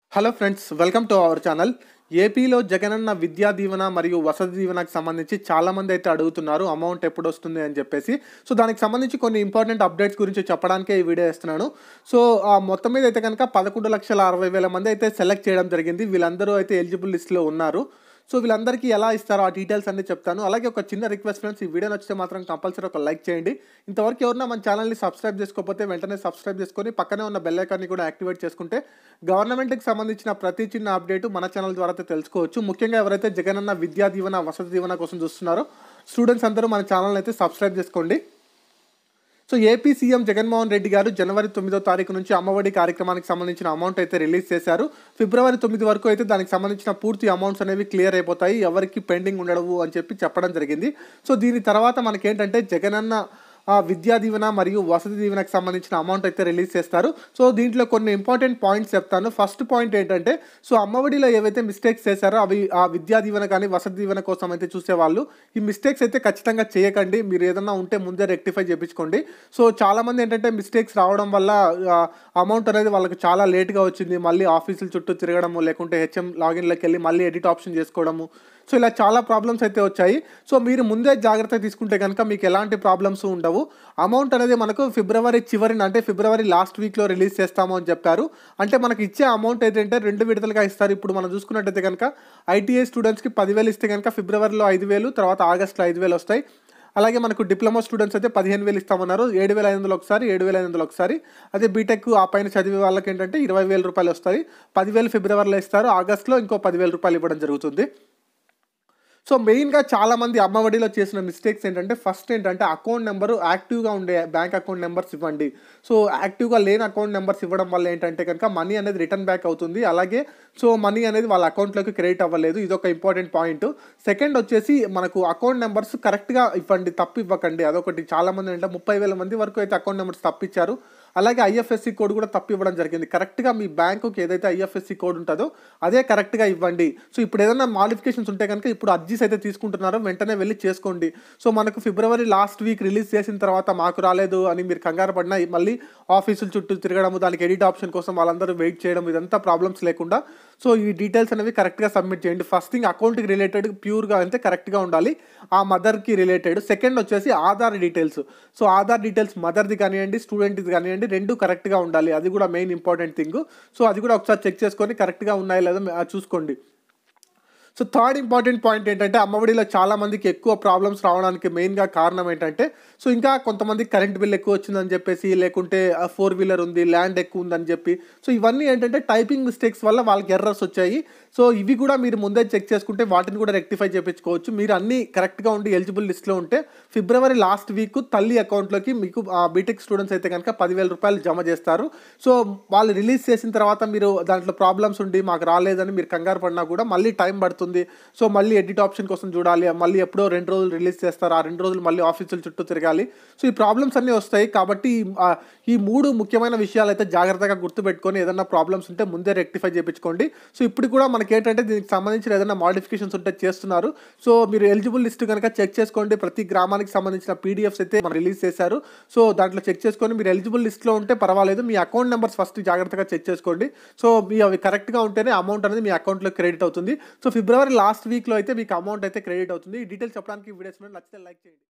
hello friends welcome to our channel ఏపీలో జగనన్న విద్యా దీవెన మరియు వసతి దీవెనకు సంబంధించి చాలా మంది అయితే అడుగుతున్నారు అమౌంట్ ఎప్పుడు వస్తుంది అని చెప్పేసి సో దానికి సంబంధించి కొన్ని ఇంపార్టెంట్ అప్డేట్స్ గురించి చెప్పడానికే ఈ వీడియో ఇస్తున్నాను సో ఆ మొత్తం మీద అయితే కనుక పదకొండు లక్షల అరవై వేల మంది అయితే సెలెక్ట్ చేయడం జరిగింది వీళ్ళందరూ అయితే ఎలిజిబుల్ లిస్ట్లో ఉన్నారు సో వీళ్ళందరికీ ఎలా ఇస్తారో ఆ డీటెయిల్స్ అన్ని చెప్తాను అలాగే ఒక చిన్న రిక్వెస్ట్ ఫ్రెండ్స్ ఈ వీడియో నచ్చితే మాత్రం కంపల్సరీ ఒక లైక్ చేయండి ఇంతవరకు ఎవరన్నా మన ఛానల్ని సబ్స్క్రైబ్ చేసుకోకపోతే వెంటనే సబ్స్క్రైబ్ చేసుకొని పక్కనే ఉన్న బెల్ ఐకాన్ని కూడా యాక్టివేట్ చేసుకుంటే గవర్నమెంట్కి సంబంధించిన ప్రతి చిన్న అప్డేట్ మన ఛానల్ ద్వారా అయితే తెలుసుకోవచ్చు ముఖ్యంగా ఎవరైతే జగనన్న విద్యా దీవెన వసతి దీవెన కోసం చూస్తున్నారో స్టూడెంట్స్ అందరూ మన ఛానల్ అయితే సబ్స్క్రైబ్ చేసుకోండి so AP CM Jaganmohan Reddy garu జనవరి తొమ్మిదో తారీఖు నుంచి అమ్మఒడి కార్యక్రమానికి సంబంధించిన అమౌంట్ అయితే రిలీజ్ చేశారు ఫిబ్రవరి తొమ్మిది వరకు అయితే దానికి సంబంధించిన పూర్తి అమౌంట్స్ అనేవి క్లియర్ అయిపోతాయి ఎవరికి పెండింగ్ ఉండవు అని చెప్పి చెప్పడం జరిగింది సో దీని తర్వాత మనకేంటంటే జగనన్న ఆ, విద్యా దీవెన మరియు వసతి దీవెనకు సంబంధించిన అమౌంట్ అయితే రిలీజ్ చేస్తారు సో దీంట్లో కొన్ని ఇంపార్టెంట్ పాయింట్స్ చెప్తాను ఫస్ట్ పాయింట్ ఏంటంటే సో అమ్మఒడిలో ఏవైతే మిస్టేక్స్ చేశారో అవి ఆ విద్యా దీవెన కానీ వసతి దీవెన కోసం అయితే చూసేవాళ్ళు ఈ మిస్టేక్స్ అయితే ఖచ్చితంగా చేయకండి మీరు ఏదన్నా ఉంటే ముందే రెక్టిఫై చేయించుకోండి సో చాలామంది ఏంటంటే మిస్టేక్స్ రావడం వల్ల అమౌంట్ అనేది వాళ్ళకి చాలా లేట్గా వచ్చింది మళ్ళీ ఆఫీసుల చుట్టూ తిరగడము లేకుంటే హెచ్ఎం లాగిన్లోకి వెళ్ళి మళ్ళీ ఎడిట్ ఆప్షన్ చేసుకోవడము సో ఇలా చాలా ప్రాబ్లమ్స్ అయితే వచ్చాయి సో మీరు ముందే జాగ్రత్త తీసుకుంటే కనుక మీకు ఎలాంటి ప్రాబ్లమ్స్ ఉండవు అమౌంట్ అనేది మనకు ఫిబ్రవరి చివరిన అంటే ఫిబ్రవరి లాస్ట్ వీక్లో రిలీజ్ చేస్తాము అని చెప్పారు అంటే మనకి ఇచ్చే అమౌంట్ ఏంటంటే రెండు విడతలుగా ఇస్తారు ఇప్పుడు మనం చూసుకున్నట్టయితే కనుక ఐటీఐ స్టూడెంట్స్కి పదివేలు ఇస్తే కనుక ఫిబ్రవరిలో ఐదు వేలు తర్వాత ఆగస్ట్లో ఐదు వేలు వస్తాయి అలాగే మనకు డిప్లొమా స్టూడెంట్స్ అయితే పదిహేను వేలు ఇస్తామన్నారు ఏడు వేల ఐదు వందలు ఒకసారి ఏడు వేల ఐదు వందలు ఒకసారి అదే బీటెక్ ఆ పైన చదివే వాళ్ళకి ఏంటంటే ఇరవై వేల రూపాయలు వస్తాయి పదివేలు ఫిబ్రవరిలో ఇస్తారు ఆగస్ట్లో ఇంకో పదివేల రూపాయలు ఇవ్వడం జరుగుతుంది సో మెయిన్గా చాలామంది అమ్మఒడిలో చేసిన మిస్టేక్స్ ఏంటంటే ఫస్ట్ ఏంటంటే అకౌంట్ నెంబరు యాక్టివ్గా ఉండే బ్యాంక్ అకౌంట్ నెంబర్స్ ఇవ్వండి సో యాక్టివ్గా లేని అకౌంట్ నెంబర్స్ ఇవ్వడం వల్ల ఏంటంటే కనుక మనీ అనేది రిటర్న్ బ్యాక్ అవుతుంది అలాగే సో మనీ అనేది వాళ్ళ అకౌంట్లోకి క్రెడిట్ అవ్వలేదు ఇది ఒక ఇంపార్టెంట్ పాయింట్ సెకండ్ వచ్చేసి మనకు అకౌంట్ నెంబర్స్ కరెక్ట్గా ఇవ్వండి తప్పు ఇవ్వకండి అదొకటి చాలామంది అంటే ముప్పై వేల మంది వరకు అయితే అకౌంట్ నెంబర్స్ తప్పిచ్చారు అలాగే ఐఎఫ్ఎస్సి కోడ్ కూడా తప్పు ఇవ్వడం జరిగింది కరెక్ట్గా మీ బ్యాంకుకి ఏదైతే ఐఎఫ్ఎస్సి కోడ్ ఉంటుందో అదే కరెక్ట్గా ఇవ్వండి సో ఇప్పుడు ఏదైనా మాడిఫికేషన్స్ ఉంటే కనుక ఇప్పుడు అర్జీస్ అయితే తీసుకుంటున్నారో వెంటనే వెళ్ళి చేసుకోండి సో మనకు ఫిబ్రవరి లాస్ట్ వీక్ రిలీజ్ చేసిన తర్వాత మాకు రాలేదు అని మీరు కంగారు పడినా మళ్ళీ ఆఫీసుల చుట్టూ తిరగడము దానికి ఎడిట్ ఆప్షన్ కోసం వాళ్ళందరూ వెయిట్ చేయడం ఇదంతా ప్రాబ్లమ్స్ లేకుండా సో ఈ డీటెయిల్స్ అనేవి కరెక్ట్గా సబ్మిట్ చేయండి ఫస్ట్ థింగ్ అకౌంట్కి రిలేటెడ్ ప్యూర్గా అయితే కరెక్ట్గా ఉండాలి ఆ మదర్కి రిలేటెడ్ సెకండ్ వచ్చేసి Aadhaar details so Aadhaar details మదర్ది కానివ్వండి స్టూడెంట్ది కానివ్వండి రెండు కరెక్ట్గా ఉండాలి అది కూడా మెయిన్ ఇంపార్టెంట్ థింగ్ సో అది కూడా ఒకసారి చెక్ చేసుకొని కరెక్ట్గా ఉన్నాయో లేదో ఆ చూసుకోండి సో థర్డ్ ఇంపార్టెంట్ పాయింట్ ఏంటంటే అమ్మఒడిలో చాలా మందికి ఎక్కువ ప్రాబ్లమ్స్ రావడానికి మెయిన్గా కారణం ఏంటంటే సో ఇంకా కొంతమంది కరెంట్ బిల్ ఎక్కువ వచ్చిందని చెప్పేసి లేకుంటే ఫోర్ వీలర్ ఉంది ల్యాండ్ ఎక్కువ ఉందని చెప్పి సో ఇవన్నీ ఏంటంటే టైపింగ్ మిస్టేక్స్ వల్ల వాళ్ళకి ఎర్రర్స్ వచ్చాయి సో ఇవి కూడా మీరు ముందే చెక్ చేసుకుంటే వాటిని కూడా రెక్టిఫై చేయించుకోవచ్చు మీరు అన్ని కరెక్ట్గా ఉండి ఎలిజిబుల్ లిస్ట్లో ఉంటే ఫిబ్రవరి లాస్ట్ వీక్ తల్లి అకౌంట్లోకి మీకు బీటెక్ స్టూడెంట్స్ అయితే కనుక పదివేల రూపాయలు జమ చేస్తారు సో వాళ్ళు రిలీజ్ చేసిన తర్వాత మీరు దాంట్లో ప్రాబ్లమ్స్ ఉండి మాకు రాలేదని మీరు కంగారు పడినా కూడా మళ్ళీ టైం పడుతుంది సో మళ్ళీ ఎడిట్ ఆప్షన్ కోసం చూడాలి మళ్ళీ ఎప్పుడో రెండు రోజులు రిలీజ్ చేస్తారు ఆ రెండు రోజులు మళ్ళీ ఆఫీసుల చుట్టూ తిరగాలి సో ఈ ప్రాబ్లమ్స్ అన్నీ వస్తాయి కాబట్టి ఆ, ఈ మూడు ముఖ్యమైన విషయాలు అయితే జాగ్రత్తగా గుర్తుపెట్టుకొని ఏదైనా ప్రాబ్లమ్స్ ఉంటే ముందే రెక్టిఫై చేయించుకోండి సో ఇప్పుడు కూడా మనకి ఏంటంటే దీనికి సంబంధించిన ఏదైనా మాడిఫికేషన్స్ ఉంటే చేస్తున్నారు సో మీరు ఎలిజిబుల్ లిస్ట్ కనుక చెక్ చేసుకోండి ప్రతి గ్రామానికి సంబంధించిన పీడిఎఫ్స్ అయితే మనం రిలీజ్ చేశారు సో దాంట్లో చెక్ చేసుకొని మీరు ఎలిజిబుల్ లిస్ట్లో ఉంటే పర్వాలేదు మీ అకౌంట్ నెంబర్స్ ఫస్ట్ జాగ్రత్తగా చెక్ చేసుకోండి సో మీ అవి కరెక్ట్గా ఉంటేనే అమౌంట్ అనేది మీ అకౌంట్లో క్రెడిట్ అవుతుంది సో ఫిబ్రవరి లాస్ట్ వీక్లో అయితే మీకు అమౌంట్ అయితే క్రెడిట్ అవుతుంది ఈ డీటెయిల్స్ చెప్పడానికి వీడియోస్ నచ్చితే లైక్ చేయండి